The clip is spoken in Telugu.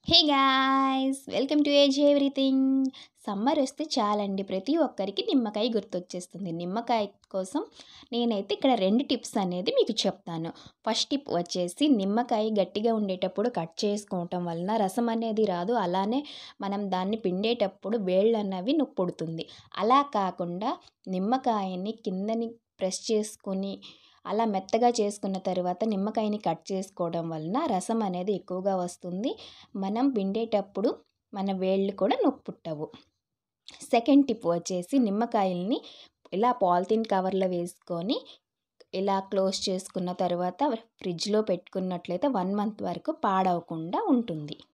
hey guys welcome to age everything summer వస్తే చాలండి ప్రతి ఒక్కరికి నిమ్మకాయ గుర్తొచ్చేస్తుంది నిమ్మకాయ కోసం నేనైతే ఇక్కడ రెండు టిప్స్ అనేది మీకు చెప్తాను ఫస్ట్ టిప్ వచ్చేసి నిమ్మకాయ గట్టిగా ఉండేటప్పుడు కట్ చేసుకోవటం వలన రసం అనేది రాదు అలానే మనం దాన్ని పిండేటప్పుడు వేళ్ళు అన్నవి నొప్పి పుడుతుంది అలా కాకుండా నిమ్మకాయని కిందని ప్రెస్ చేసుకుని అలా మెత్తగా చేసుకున్న తర్వాత నిమ్మకాయని కట్ చేసుకోవడం వలన రసం అనేది ఎక్కువగా వస్తుంది మనం పిండేటప్పుడు మన వేళ్ళు కూడా నొప్పి పుట్టవు సెకండ్ టిప్ వచ్చేసి నిమ్మకాయల్ని ఇలా పాలిథిన్ కవర్లో వేసుకొని ఇలా క్లోజ్ చేసుకున్న తర్వాత ఫ్రిడ్జ్లో పెట్టుకున్నట్లయితే వన్ మంత్ వరకు పాడవకుండా ఉంటుంది